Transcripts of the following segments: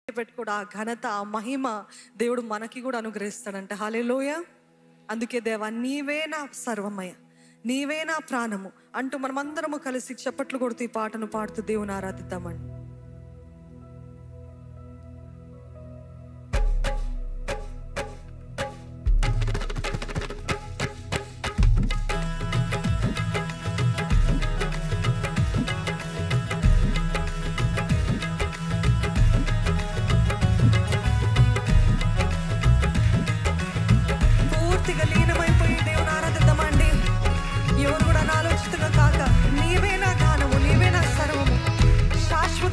పెట్టుకోడు ఆ ఘనత ఆ మహిమ దేవుడు మనకి కూడా అనుగ్రహిస్తాడంట హాలేలోయ అందుకే దేవా నీవే నా సర్వమయ నీవే నా ప్రాణము అంటూ మనమందరము కలిసి చప్పట్లు కొడుతూ ఈ పాటను పాడుతూ దేవుని ఆరాధిద్దామండి పూర్తిగా లీనమైపోయి దేవుని ఆరాధిద్దామండి ఎవరు కూడా అనాలోచితంగా కాక నీవే నా గానము నీవే నా సర్వము శాశ్వత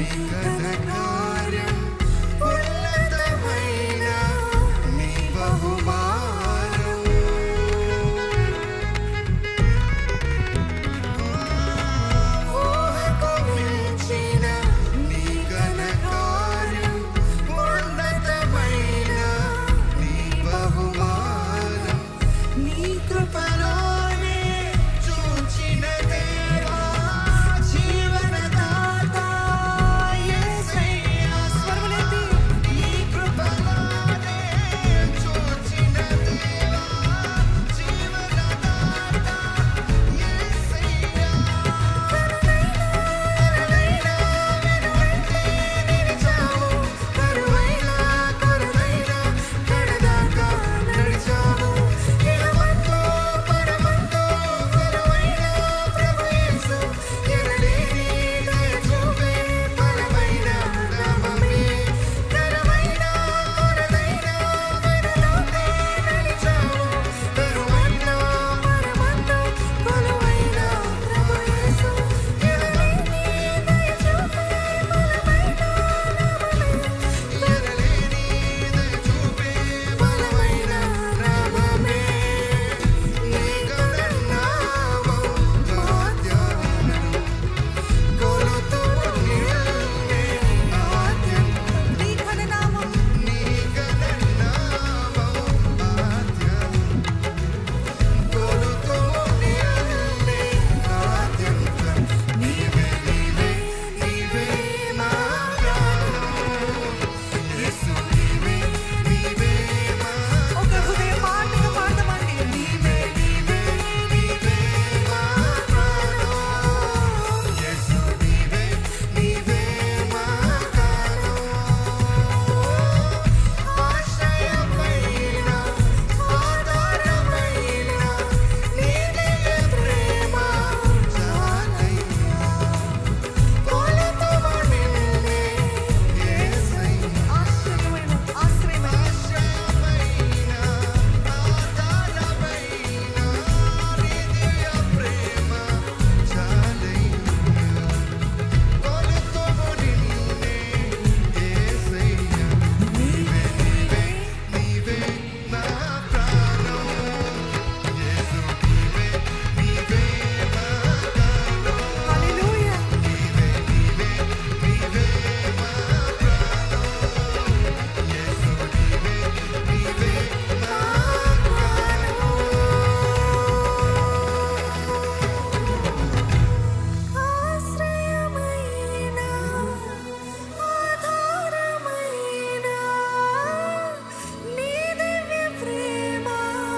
ఘనకార్యం ఉన్నతమైన నీ బహుమానం ఊహకు మించిన నీ ఘనకార్యం ఉన్నతమైన నీ బహుమానం నీ కృపలోనే చూచిన దేవా జీవనదాత యేసయ్యా స్వరములెత్తి నీ కృపలోనే చూచిన దేవా జీవనదాత యేసయ్యా కరుణైనా వెనువెంటే నిలిచావు కరువైనా కరుణైనా కడదాకా నడిచావు ఇహమంతో పరమంతో కరువైనా ప్రభు యేసు ఎనలేని దయ చూపే బలమైన నామమే కరువైనా కరుణైనా వెనులోనే నడిచావు కరువైనా పరమంతో కొలువైన ప్రభు యేసు ఎనలేని దయ చూపే బలమైన నామమే ఎనలేని దయ చూపే బలమైన నామమే నీ గణనామం మాధ్యాహ్నం కొలుతూ నిన్నే ఆద్యంతం నీ ఘననామం నీ గణనామం ఆద్యంతం కొలుతూ నిన్నే ఆద్యంతం నీవే నీవే నీవే నా ప్రాణం యేసు నీవే నీవే నా ఒక హృదయ మాటగా పాడమండి నీవే నీవే నీవే నా ప్రాణం యేసు నీవే నీవే నా ప్రాణం ఆశ్రయమైన ఆధారమైన నీ దివ్య ప్రేమ చాలయ్యా కొలతము నిన్నే యేసయ్యా ఆశ్చర్యమైన ఆశ్రయమైన ఆశ్రయమైన ఆధారమైన నీ దివ్య ప్రేమ చాలయ్యా కొలతము నిన్నే యేసయ్యా నీవే నీవే నీవే నా ప్రాణం యేసు నీవే నీవే నా ప్రాణం హల్లెలూయా నీవే నీవే నీవే నా ప్రాణం యేసు నీవే నీవే నా ఆశ్రయమైన ఆధారమైన నీ దివ్య ప్రేమ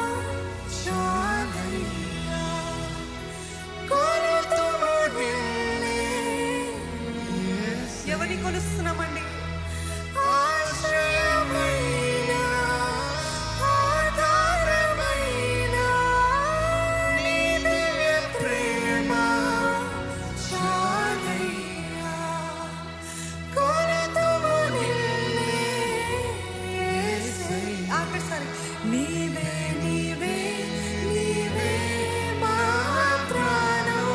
చాలయ్యా కొలుతుము నిన్నే ఎవరిని కొలుస్తున్నామండి ఆశ్రయమైన ఆధారమైన నీ దివ్య ప్రేమ చాలయ్యా కొలుతుము నిన్నే యేసయ్యా ఆఖరిసారి నీవే నీవే నీవే మా ప్రాణం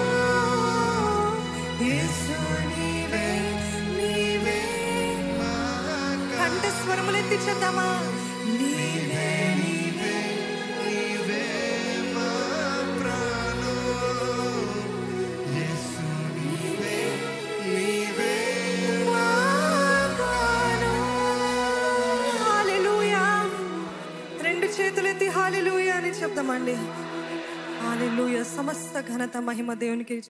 యేసు నీవే నీవే కంఠ స్వరములెత్తి చేద్దామా నీవే నీవే నీవే మా ప్రాణం యేసు నీవే నీవే మా ప్రాణం హల్లెలూయా రెండు చేతులెత్తి హాలెలూయా అని చెప్దామండి హాలెలూయా సమస్త ఘనత మహిమ దేవునికి